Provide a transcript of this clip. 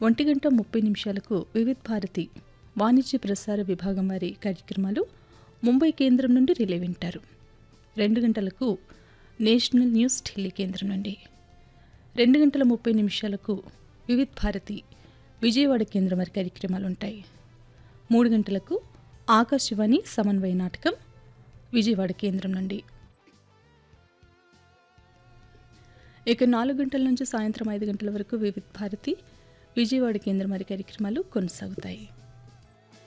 ఒంటి గంట ముప్పై నిమిషాలకు వివిధ్ భారతి వాణిజ్య ప్రసార విభాగం వారి కార్యక్రమాలు ముంబై కేంద్రం నుండి రిలే వింటారు రెండు గంటలకు నేషనల్ న్యూస్ ఢిల్లీ కేంద్రం నుండి రెండు గంటల ముప్పై నిమిషాలకు వివిధ్ భారతి విజయవాడ కేంద్రం వారి కార్యక్రమాలు ఉంటాయి మూడు గంటలకు ఆకాశవాణి సమన్వయ నాటకం విజయవాడ కేంద్రం నుండి ఇక నాలుగు గంటల నుంచి సాయంత్రం ఐదు గంటల వరకు వివిధ భారతి విజయవాడ కేంద్రం వారి కార్యక్రమాలు కొనసాగుతాయి